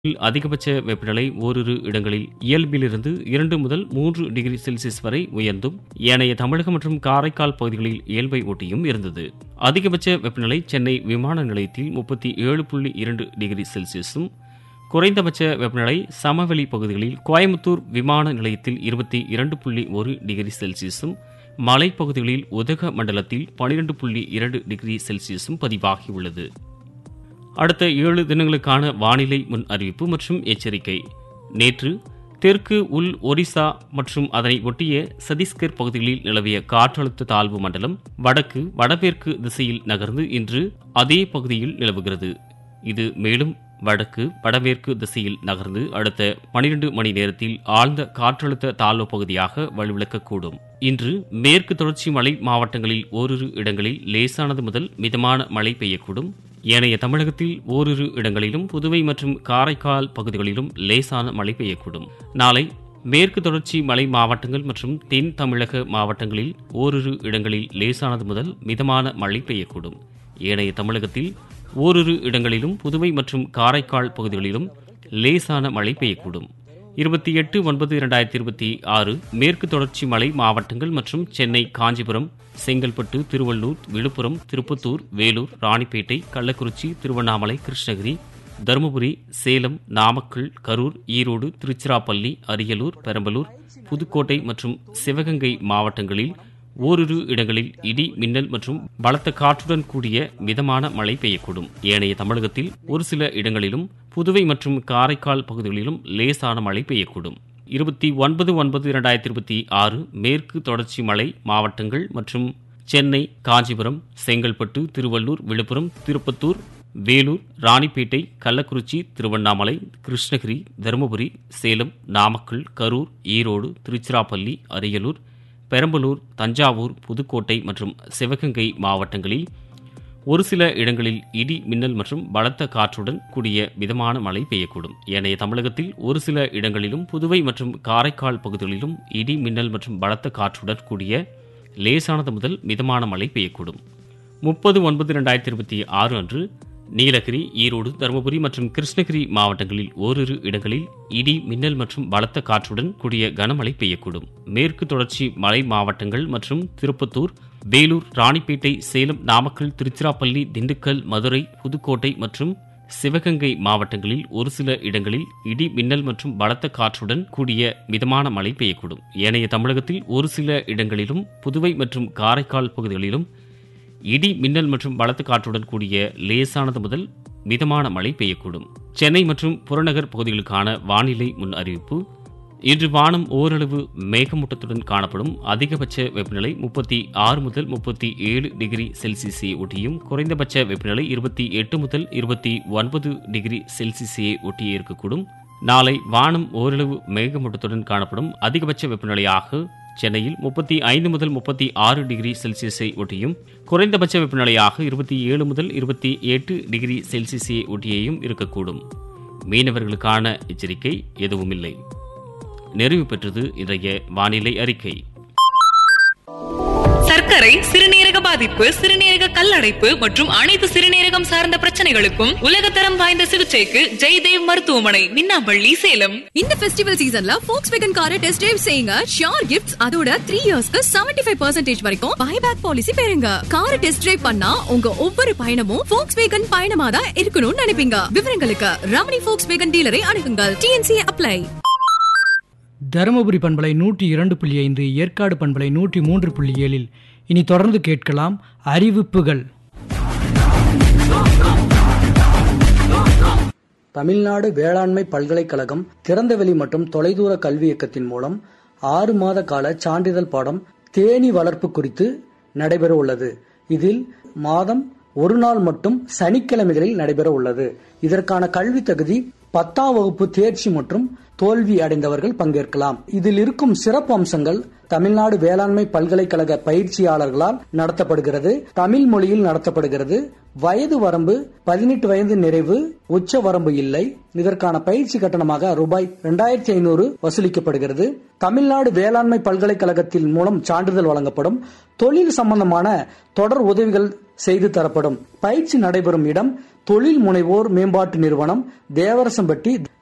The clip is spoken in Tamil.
அதிகபட்ச வெப்பநிலை ஓரிரு இடங்களில் இயல்பிலிருந்து இரண்டு முதல் மூன்று டிகிரி செல்சியஸ் வரை உயர்ந்தும் ஏனைய தமிழகம் மற்றும் காரைக்கால் பகுதிகளில் இயல்பை ஒட்டியும் இருந்தது அதிகபட்ச வெப்பநிலை சென்னை விமான நிலையத்தில் முப்பத்தி ஏழு புள்ளி இரண்டு டிகிரி செல்சியஸும் குறைந்தபட்ச வெப்பநிலை சமவெளி பகுதிகளில் கோயம்புத்தூர் விமான நிலையத்தில் இருபத்தி இரண்டு புள்ளி ஒரு டிகிரி செல்சியஸும் மலைப்பகுதிகளில் உதக மண்டலத்தில் பனிரெண்டு புள்ளி இரண்டு டிகிரி செல்சியஸும் பதிவாகியுள்ளது அடுத்த ஏழு தினங்களுக்கான வானிலை முன் அறிவிப்பு மற்றும் எச்சரிக்கை நேற்று தெற்கு உள் ஒரிசா மற்றும் அதனை ஒட்டிய சத்தீஸ்கர் பகுதிகளில் நிலவிய காற்றழுத்த தாழ்வு மண்டலம் வடக்கு வடமேற்கு திசையில் நகர்ந்து இன்று அதே பகுதியில் நிலவுகிறது இது மேலும் வடக்கு வடமேற்கு திசையில் நகர்ந்து அடுத்த பனிரெண்டு மணி நேரத்தில் ஆழ்ந்த காற்றழுத்த தாழ்வு பகுதியாக வலுவிழக்கக்கூடும் இன்று மேற்கு தொடர்ச்சி மலை மாவட்டங்களில் ஓரிரு இடங்களில் லேசானது முதல் மிதமான மழை பெய்யக்கூடும் ஏனைய தமிழகத்தில் ஓரிரு இடங்களிலும் புதுவை மற்றும் காரைக்கால் பகுதிகளிலும் லேசான மழை பெய்யக்கூடும் நாளை மேற்கு தொடர்ச்சி மலை மாவட்டங்கள் மற்றும் தென் தமிழக மாவட்டங்களில் ஓரிரு இடங்களில் லேசானது முதல் மிதமான மழை பெய்யக்கூடும் ஏனைய தமிழகத்தில் ஓரிரு இடங்களிலும் புதுவை மற்றும் காரைக்கால் பகுதிகளிலும் லேசான மழை பெய்யக்கூடும் இருபத்தி எட்டு ஒன்பது இரண்டாயிரத்தி இருபத்தி ஆறு மேற்கு தொடர்ச்சி மலை மாவட்டங்கள் மற்றும் சென்னை காஞ்சிபுரம் செங்கல்பட்டு திருவள்ளூர் விழுப்புரம் திருப்பத்தூர் வேலூர் ராணிப்பேட்டை கள்ளக்குறிச்சி திருவண்ணாமலை கிருஷ்ணகிரி தருமபுரி சேலம் நாமக்கல் கரூர் ஈரோடு திருச்சிராப்பள்ளி அரியலூர் பெரம்பலூர் புதுக்கோட்டை மற்றும் சிவகங்கை மாவட்டங்களில் ஓரிரு இடங்களில் இடி மின்னல் மற்றும் பலத்த காற்றுடன் கூடிய மிதமான மழை பெய்யக்கூடும் ஏனைய தமிழகத்தில் ஒரு சில இடங்களிலும் புதுவை மற்றும் காரைக்கால் பகுதிகளிலும் லேசான மழை பெய்யக்கூடும் இருபத்தி ஒன்பது ஒன்பது இரண்டாயிரத்தி இருபத்தி ஆறு மேற்கு தொடர்ச்சி மலை மாவட்டங்கள் மற்றும் சென்னை காஞ்சிபுரம் செங்கல்பட்டு திருவள்ளூர் விழுப்புரம் திருப்பத்தூர் வேலூர் ராணிப்பேட்டை கள்ளக்குறிச்சி திருவண்ணாமலை கிருஷ்ணகிரி தருமபுரி சேலம் நாமக்கல் கரூர் ஈரோடு திருச்சிராப்பள்ளி அரியலூர் பெரம்பலூர் தஞ்சாவூர் புதுக்கோட்டை மற்றும் சிவகங்கை மாவட்டங்களில் ஒரு சில இடங்களில் இடி மின்னல் மற்றும் பலத்த காற்றுடன் கூடிய மிதமான மழை பெய்யக்கூடும் ஏனைய தமிழகத்தில் ஒரு சில இடங்களிலும் புதுவை மற்றும் காரைக்கால் பகுதிகளிலும் இடி மின்னல் மற்றும் பலத்த காற்றுடன் கூடிய லேசானது முதல் மிதமான மழை பெய்யக்கூடும் முப்பது ஒன்பது இரண்டாயிரத்தி இருபத்தி ஆறு அன்று நீலகிரி ஈரோடு தருமபுரி மற்றும் கிருஷ்ணகிரி மாவட்டங்களில் ஓரிரு இடங்களில் இடி மின்னல் மற்றும் பலத்த காற்றுடன் கூடிய கனமழை பெய்யக்கூடும் மேற்கு தொடர்ச்சி மலை மாவட்டங்கள் மற்றும் திருப்பத்தூர் வேலூர் ராணிப்பேட்டை சேலம் நாமக்கல் திருச்சிராப்பள்ளி திண்டுக்கல் மதுரை புதுக்கோட்டை மற்றும் சிவகங்கை மாவட்டங்களில் ஒரு சில இடங்களில் இடி மின்னல் மற்றும் பலத்த காற்றுடன் கூடிய மிதமான மழை பெய்யக்கூடும் ஏனைய தமிழகத்தில் ஒரு சில இடங்களிலும் புதுவை மற்றும் காரைக்கால் பகுதிகளிலும் இடி மின்னல் மற்றும் பலத்த காற்றுடன் கூடிய லேசானது முதல் மிதமான மழை பெய்யக்கூடும் சென்னை மற்றும் புறநகர் பகுதிகளுக்கான வானிலை முன் அறிவிப்பு இன்று வானம் ஓரளவு மேகமூட்டத்துடன் காணப்படும் அதிகபட்ச வெப்பநிலை முப்பத்தி ஆறு முதல் முப்பத்தி ஏழு டிகிரி செல்சியஸை ஒட்டியும் குறைந்தபட்ச வெப்பநிலை இருபத்தி எட்டு முதல் இருபத்தி ஒன்பது டிகிரி செல்சியஸை ஒட்டியே இருக்கக்கூடும் நாளை வானம் ஓரளவு மேகமூட்டத்துடன் காணப்படும் அதிகபட்ச வெப்பநிலையாக சென்னையில் முப்பத்தி ஐந்து முதல் முப்பத்தி ஆறு டிகிரி செல்சியஸை ஒட்டியும் குறைந்தபட்ச வெப்பநிலையாக இருபத்தி ஏழு முதல் இருபத்தி எட்டு டிகிரி செல்சியஸை ஒட்டியேயும் இருக்கக்கூடும் மீனவர்களுக்கான எச்சரிக்கை எதுவும் இல்லை நிறைவு பெற்றது இன்றைய வானிலை அறிக்கை சர்க்கரை சிறுநீரக பாதிப்பு சிறுநீரக கல்லடைப்பு மற்றும் அனைத்து சிறுநீரகம் சார்ந்த பிரச்சனைகளுக்கும் உலகத்தரம் வாய்ந்த சிகிச்சைக்கு ஜெய்தேவ் மருத்துவமனை மின்னாம்பள்ளி சேலம் இந்த ஃபெஸ்டிவல் சீசன்ல ஃபோக்ஸ் வேகன் காரை டெஸ்ட் டிரைவ் செய்யுங்க ஷியோர் கிஃப்ட்ஸ் அதோட த்ரீ இயர்ஸ்க்கு செவன்டி ஃபைவ் பர்சன்டேஜ் வரைக்கும் பைபேக் பாலிசி பெறுங்க காரை டெஸ்ட் டிரைவ் பண்ணா உங்க ஒவ்வொரு பயணமும் ஃபோக்ஸ் வேகன் பயணமா தான் இருக்கணும்னு நினைப்பீங்க விவரங்களுக்கு ரமணி ஃபோக்ஸ் வேகன் டீலரை அணுகுங்கள் டிஎன்சி அப்ளை தருமபுரி பண்பலை நூற்றி இரண்டு புள்ளி ஐந்து ஏற்காடு பண்பலை நூற்றி மூன்று புள்ளி ஏழில் இனி தொடர்ந்து கேட்கலாம் அறிவிப்புகள் தமிழ்நாடு வேளாண்மை பல்கலைக்கழகம் திறந்தவெளி மற்றும் தொலைதூர கல்வி இயக்கத்தின் மூலம் ஆறு மாத கால சான்றிதழ் பாடம் தேனி வளர்ப்பு குறித்து நடைபெற உள்ளது இதில் மாதம் ஒரு நாள் மட்டும் சனிக்கிழமைகளில் நடைபெற உள்ளது இதற்கான கல்வி தகுதி பத்தாம் வகுப்பு தேர்ச்சி மற்றும் தோல்வி அடைந்தவர்கள் பங்கேற்கலாம் இதில் இருக்கும் சிறப்பு அம்சங்கள் தமிழ்நாடு வேளாண்மை பல்கலைக்கழக பயிற்சியாளர்களால் நடத்தப்படுகிறது தமிழ் மொழியில் நடத்தப்படுகிறது வயது வரம்பு பதினெட்டு வயது நிறைவு உச்ச வரம்பு இல்லை இதற்கான பயிற்சி கட்டணமாக ரூபாய் இரண்டாயிரத்தி ஐநூறு வசூலிக்கப்படுகிறது தமிழ்நாடு வேளாண்மை பல்கலைக்கழகத்தின் மூலம் சான்றிதழ் வழங்கப்படும் தொழில் சம்பந்தமான தொடர் உதவிகள் செய்து தரப்படும் பயிற்சி நடைபெறும் இடம் தொழில் முனைவோர் மேம்பாட்டு நிறுவனம் தேவரசம்பட்டி